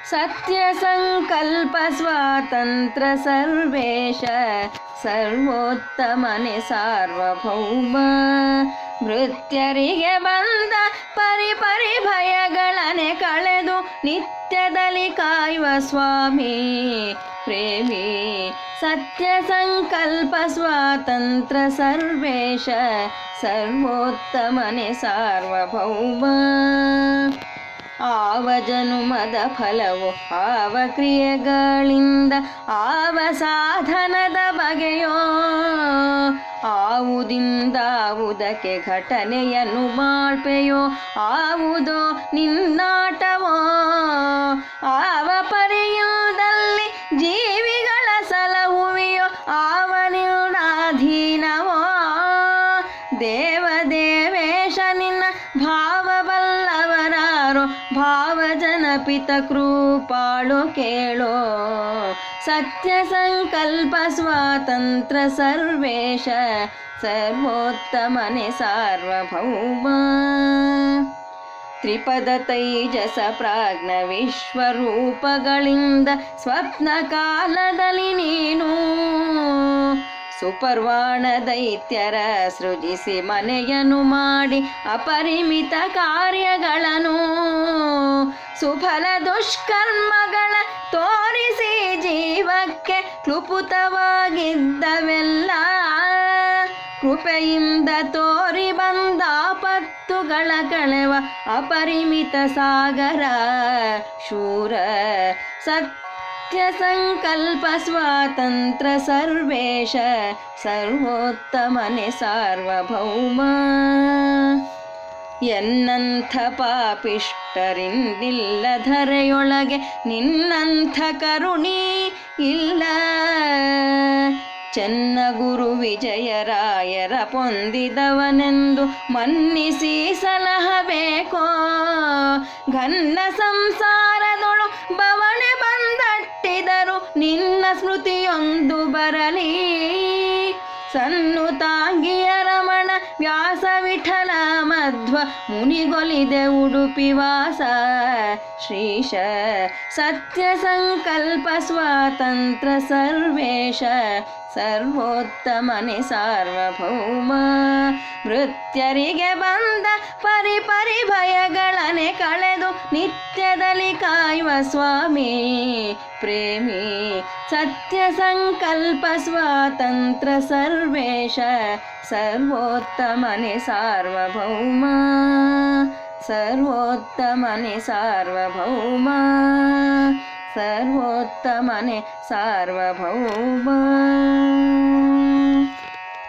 ಸತ್ಯ ಸಂಕಲ್ಪ ಸ್ವಾತಂತ್ರ್ಯ ಸರ್ವೇಶ ಸರ್ವೋತ್ತಮನೆ ಸಾರ್ವಭೌಮ ಮೃತ್ಯರಿಗೆ ಬಂದ ಪರಿ ಪರಿ ಭಯಗಳನೆ ಕಳೆದು ನಿತ್ಯದಲ್ಲಿ ಕಾಯುವ ಸ್ವಾಮಿ ಪ್ರೇಮಿ ಸತ್ಯ ಸಂಕಲ್ಪ ಸ್ವಾತಂತ್ರ್ಯ ಸರ್ವೇಶ ಸರ್ವೋತ್ತಮನೆ ಸಾರ್ವಭೌಮ ಆವ ಜನುಮದ ಫಲವು ಆವ ಕ್ರಿಯೆಗಳಿಂದ ಆವ ಸಾಧನದ ಬಗೆಯೋ ಆವುದಿಂದಾವುದಕ್ಕೆ ಘಟನೆಯನ್ನು ಮಾಡ್ಪೆಯೋ ಆವುದೋ ನಿನ್ನಾಟವೋ ಆವ ಪರಿಯುದಲ್ಲಿ ಜೀವಿಗಳ ಸಲಹುವಿಯೋ ಆವನಿರ್ಣಾಧೀನವೋ ದೇವ ದೇವೇಶ ನಿನ್ನ ಭಾವಬಲ್ಲವರಾರೋ ಭಾವಜನ ಪಿತ ಕೃಪಾಳು ಕೇಳೋ ಸತ್ಯ ಸಂಕಲ್ಪ ಸ್ವಾತಂತ್ರ್ಯ ಸರ್ವೇಶ ಸರ್ವೋತ್ತಮನೆ ಸಾರ್ವಭೌಮ ತ್ರಿಪದ ತೈಜಸ ಪ್ರಾಜ್ಞ ವಿಶ್ವರೂಪಗಳಿಂದ ಸ್ವಪ್ನ ಕಾಲದಲ್ಲಿ ನೀನು ಸುಪರ್ವಾಣ ದೈತ್ಯರ ಸೃಜಿಸಿ ಮನೆಯನ್ನು ಮಾಡಿ ಅಪರಿಮಿತ ಕಾರ್ಯಗಳನ್ನು ಸುಫಲ ದುಷ್ಕರ್ಮಗಳ ತೋರಿಸಿ ಜೀವಕ್ಕೆ ಕ್ಲುಪುತವಾಗಿದ್ದವೆಲ್ಲ ಕೃಪೆಯಿಂದ ತೋರಿ ಬಂದ ಆಪತ್ತುಗಳ ಕಳೆವ ಅಪರಿಮಿತ ಸಾಗರ ಶೂರ ಸತ್ಯ ಸಂಕಲ್ಪ ಸ್ವಾತಂತ್ರ್ಯ ಸರ್ವೇಶ ಸರ್ವೋತ್ತಮನೆ ಸಾರ್ವಭೌಮ ಎನ್ನಂಥ ಪಾಪಿಷ್ಟರಿಂದಿಲ್ಲ ಧರೆಯೊಳಗೆ ನಿನ್ನಂಥ ಕರುಣಿ ಇಲ್ಲ ಚೆನ್ನ ಗುರು ವಿಜಯರಾಯರ ಪೊಂದಿದವನೆಂದು ಮನ್ನಿಸಿ ಸಲಹಬೇಕೋ ಘನ್ನ ಸಂಸಾರದೊಳು ಬವಣೆ ಬಂದಟ್ಟಿದರು ನಿನ್ನ ಸ್ಮೃತಿಯೊಂದು ಬರಲಿ ಸನ್ನು ತಾಂಗಿಯ ರಮಣ ವ್ಯಾಸ ವಿಠಲ ಮಧ್ವ ಮುನಿಗೊಲಿದೆ ಉಡುಪಿ ವಾಸ ಶ್ರೀಶ ಸತ್ಯ ಸಂಕಲ್ಪ ಸ್ವಾತಂತ್ರ್ಯ ಸರ್ವೇಶ ಸರ್ವೋತ್ತಮನೆ ಸಾರ್ವಭೌಮ ಮೃತ್ಯರಿಗೆ ಬಂದ ಪರಿ ಪರಿ ಭಯಗಳನೆ ಕಳೆದು ನಿತ್ಯದಲ್ಲಿ ಕಾಯುವ ಸ್ವಾಮಿ ಪ್ರೇಮಿ ಸತ್ಯ ಸಂಕಲ್ಪ ಸ್ವಾತಂತ್ರ್ಯ ಸರ್ವೇಶ ಸರ್ವೋತ್ತಮನೆ ಸಾರ್ವಭೌಮ ಸರ್ವೋತ್ತಮನೆ ಸಾರ್ವಭೌಮ ಸರ್ವೋತ್ತಮನೆ ಸಾರ್ವಭೌಮ